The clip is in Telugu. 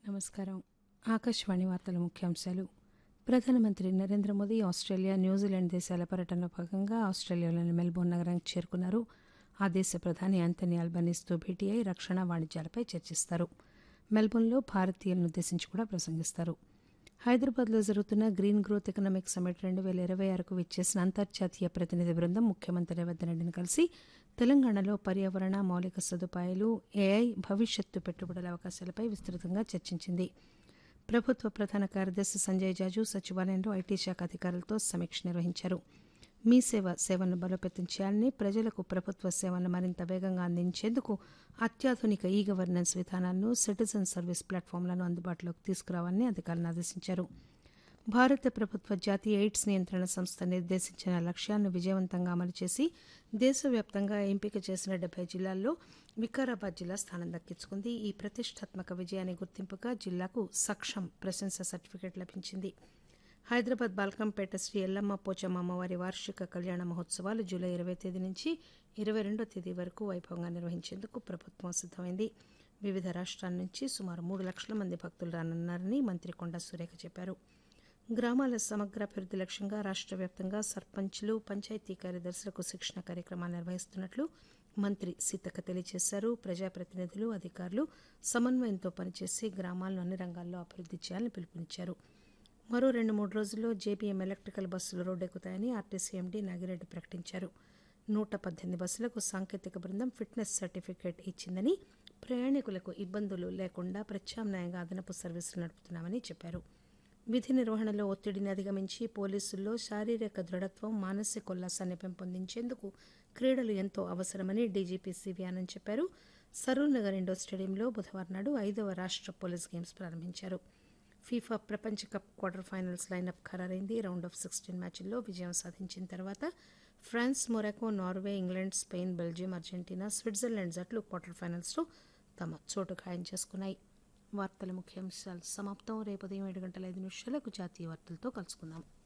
నమస్కారం ఆకాశవాణి వార్తల ముఖ్యాంశాలు ప్రధానమంత్రి నరేంద్ర మోదీ ఆస్ట్రేలియా న్యూజిలాండ్ దేశాల పర్యటనలో భాగంగా ఆస్ట్రేలియాలోని మెల్బోర్న్ నగరానికి చేరుకున్నారు ఆ దేశ ప్రధాని ఆంథనీ అల్బనీస్తో భేటీ అయి రక్షణ వాణిజ్యాలపై చర్చిస్తారు మెల్బోర్న్లో భారతీయులను ఉద్దేశించి కూడా ప్రసంగిస్తారు హైదరాబాద్లో జరుగుతున్న గ్రీన్ గ్రోత్ ఎకనామిక్ సమ్మిట్ రెండు వేల ఇరవై ఆరుకు విచ్చేసిన అంతర్జాతీయ ప్రతినిధి బృందం ముఖ్యమంత్రి రేవంత్ రెడ్డిని కలిసి తెలంగాణలో పర్యావరణ మౌలిక సదుపాయాలు ఏఐ భవిష్యత్తు పెట్టుబడుల అవకాశాలపై విస్తృతంగా చర్చించింది ప్రభుత్వ ప్రధాన కార్యదర్శి సంజయ్ జాజు సచివాలయంలో ఐటీ శాఖ అధికారులతో సమీక్ష నిర్వహించారు మీ సేవ సేవలను బలోపేతం చేయాలని ప్రజలకు ప్రభుత్వ సేవలను మరింత వేగంగా అందించేందుకు అత్యాధునిక ఈ గవర్నెన్స్ విధానాలను సిటిజన్ సర్వీస్ ప్లాట్ఫామ్లను అందుబాటులోకి తీసుకురావాలని అధికారులను ఆదేశించారు భారత ప్రభుత్వ జాతీయ ఎయిడ్స్ నియంత్రణ సంస్థ నిర్దేశించిన లక్ష్యాలను విజయవంతంగా అమలు చేసి దేశవ్యాప్తంగా ఎంపిక చేసిన డెబ్బై జిల్లాల్లో వికారాబాద్ జిల్లా స్థానం దక్కించుకుంది ఈ ప్రతిష్టాత్మక విజయాన్ని గుర్తింపుగా జిల్లాకు సక్షం ప్రశంస సర్టిఫికేట్ లభించింది హైదరాబాద్ బాల్కంపేట శ్రీ ఎల్లమ్మ పోచమ్మ అమ్మవారి వార్షిక కళ్యాణ మహోత్సవాలు జూలై ఇరవై తేదీ నుంచి ఇరవై రెండో తేదీ వరకు వైభవంగా నిర్వహించేందుకు ప్రభుత్వం సిద్దమైంది వివిధ రాష్ట్రాల నుంచి సుమారు మూడు లక్షల మంది భక్తులు రానున్నారని మంత్రి కొండా సురేఖ చెప్పారు గ్రామాల సమగ్రాభివృద్ది లక్ష్యంగా రాష్ట్ర వ్యాప్తంగా సర్పంచ్లు పంచాయతీ కార్యదర్శులకు శిక్షణ కార్యక్రమాలు నిర్వహిస్తున్నట్లు మంత్రి సీతక్క తెలియజేశారు ప్రజాప్రతినిధులు అధికారులు సమన్వయంతో పనిచేసి గ్రామాలను అన్ని రంగాల్లో అభివృద్ది చేయాలని పిలుపునిచ్చారు మరో రెండు మూడు రోజుల్లో జేబీఎం ఎలక్ట్రికల్ బస్సులు రోడ్డెక్కుతాయని ఆర్టీసీ ఎండీ నాగిరెడ్డి ప్రకటించారు నూట పద్దెనిమిది బస్సులకు సాంకేతిక బృందం ఫిట్నెస్ సర్టిఫికేట్ ఇచ్చిందని ప్రయాణికులకు ఇబ్బందులు లేకుండా ప్రత్యామ్నాయంగా అదనపు సర్వీసులు నడుపుతున్నామని చెప్పారు విధి నిర్వహణలో ఒత్తిడిని అధిగమించి పోలీసుల్లో శారీరక దృఢత్వం మానసిక ఉల్లాసాన్ని పెంపొందించేందుకు క్రీడలు ఎంతో అవసరమని డీజీపీ సివి ఆనంద్ చెప్పారు సరూర్ నగర్ ఇండోర్ స్టేడియంలో బుధవారం నాడు ఐదవ రాష్ట్ర పోలీస్ గేమ్స్ ప్రారంభించారు ఫీఫా ప్రపంచ కప్ క్వార్టర్ ఫైనల్స్ లైనప్ ఖరారైంది రౌండ్ ఆఫ్ సిక్స్టీన్ మ్యాచ్ల్లో విజయం సాధించిన తర్వాత France Morocco Norway England Spain Belgium Argentina Switzerland జట్లు క్వార్టర్ ఫైనల్స్లో తమ చోటు ఖాయం చేసుకున్నాయి వార్తల ముఖ్యాంశాలు సమాప్తం రేపు ఉదయం ఏడు గంటల ఐదు నిమిషాలకు జాతీయ వార్తలతో కలుసుకుందాం